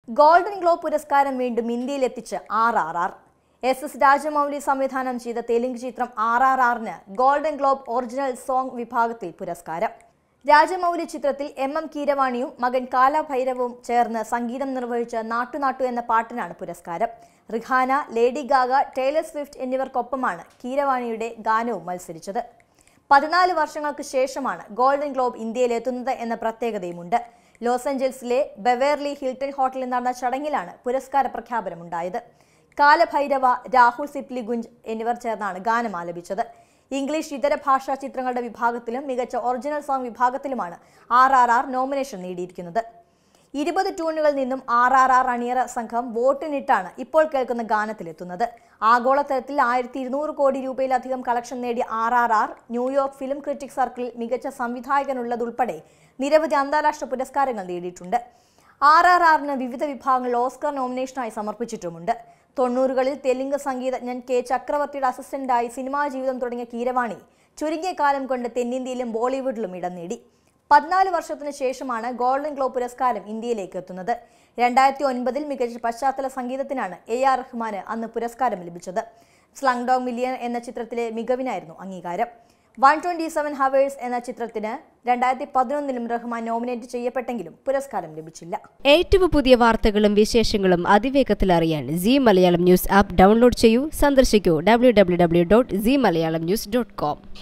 golden Globe പുരസ്കാരം വീണ്ടും ഇന്ത്യയിലെത്തിച്ച് R R R S S Rajamouli സംവിധാനം ചെയ്ത തെലുങ്ക് ചിത്രം ആർ ആർ ആറിന് ഗോൾഡൻ ഗ്ലോബ് ഒറിജിനൽ സോങ് വിഭാഗത്തിൽ പുരസ്കാരം രാജമൗലി ചിത്രത്തിൽ എം എം കീരവാണിയും മകൻ കാലഭൈരവും ചേർന്ന് സംഗീതം നിർവഹിച്ച നാട്ടുനാട്ടു എന്ന പാട്ടിനാണ് പുരസ്കാരം Rihanna Lady Gaga Taylor Swift എന്നിവർക്കൊപ്പമാണ് കീരവാണിയുടെ ഗാനവും മത്സരിച്ചത് പതിനാല് വർഷങ്ങൾക്ക് ശേഷമാണ് ഗോൾഡൻ ഗ്ലോബ് ഇന്ത്യയിലെത്തുന്നത് എന്ന പ്രത്യേകതയുമുണ്ട് ലോസ് ഏഞ്ചൽസിലെ ബെവേർലി ഹിൽട്ടൺ ഹോട്ടലിൽ നടന്ന ചടങ്ങിലാണ് പുരസ്കാര പ്രഖ്യാപനമുണ്ടായത് കാലഭൈരവ രാഹുൽ സിപ്ലി ഗുഞ്ച് എന്നിവർ ചേർന്നാണ് ഗാനം ആലപിച്ചത് ഇംഗ്ലീഷ് ഇതര ഭാഷാ ചിത്രങ്ങളുടെ വിഭാഗത്തിലും മികച്ച ഒറിജിനൽ സോങ് വിഭാഗത്തിലുമാണ് ആർ ആർ ആർ നോമിനേഷൻ നേടിയിരിക്കുന്നത് ഇരുപത് ട്യൂണുകളിൽ നിന്നും ആർ ആർ ആർ അണിയറ സംഘം വോട്ടിനിട്ടാണ് ഇപ്പോൾ കേൾക്കുന്ന ഗാനത്തിലെത്തുന്നത് ആഗോളതലത്തിൽ ആയിരത്തി ഇരുന്നൂറ് കോടി രൂപയിലധികം കളക്ഷൻ നേടിയ R R R New York film critic സർക്കിളിൽ മികച്ച സംവിധായകനുള്ളതുൾപ്പെടെ നിരവധി അന്താരാഷ്ട്ര പുരസ്കാരങ്ങൾ നേടിയിട്ടുണ്ട് ആർ ആർ ആറിന് വിവിധ വിഭാഗങ്ങളിൽ ഓസ്കർ നോമിനേഷനായി സമർപ്പിച്ചിട്ടുമുണ്ട് തൊണ്ണൂറുകളിൽ തെലുങ്ക് സംഗീതജ്ഞൻ കെ ചക്രവർത്തിയുടെ അസിസ്റ്റന്റായി സിനിമാ ജീവിതം തുടങ്ങിയ കീരവാണി ചുരുങ്ങിയ കാലം കൊണ്ട് തെന്നിന്ത്യയിലും ബോളിവുഡിലും ഇടം നേടി പതിനാല് വർഷത്തിന് ശേഷമാണ് ഗോൾഡൻ ഗ്ലോബ് പുരസ്കാരം ഇന്ത്യയിലേക്ക് എത്തുന്നത് രണ്ടായിരത്തി ഒൻപതിൽ മികച്ച പശ്ചാത്തല സംഗീതത്തിനാണ് എ ആർ റഹ്മാന് അന്ന് പുരസ്കാരം ലഭിച്ചത് സ്ലങ് ഡോഗ് മില്യൺ എന്ന ചിത്രത്തിലെ മികവിനായിരുന്നു അംഗീകാരം വൺ ട്വന്റി സെവൻ ഹവേഴ്സ് എന്ന ചിത്രത്തിന് രണ്ടായിരത്തി പതിനൊന്നിലും റഹ്മാൻ നോമിനേറ്റ് ചെയ്യപ്പെട്ടെങ്കിലും പുരസ്കാരം ലഭിച്ചില്ല ഏറ്റവും പുതിയ വാർത്തകളും വിശേഷങ്ങളും അതിവേഗത്തിൽ അറിയാൻ Zee Malayalam news app download ചെയ്യൂ സന്ദർശിക്കൂ W W W dot Zee Malayalam news dot com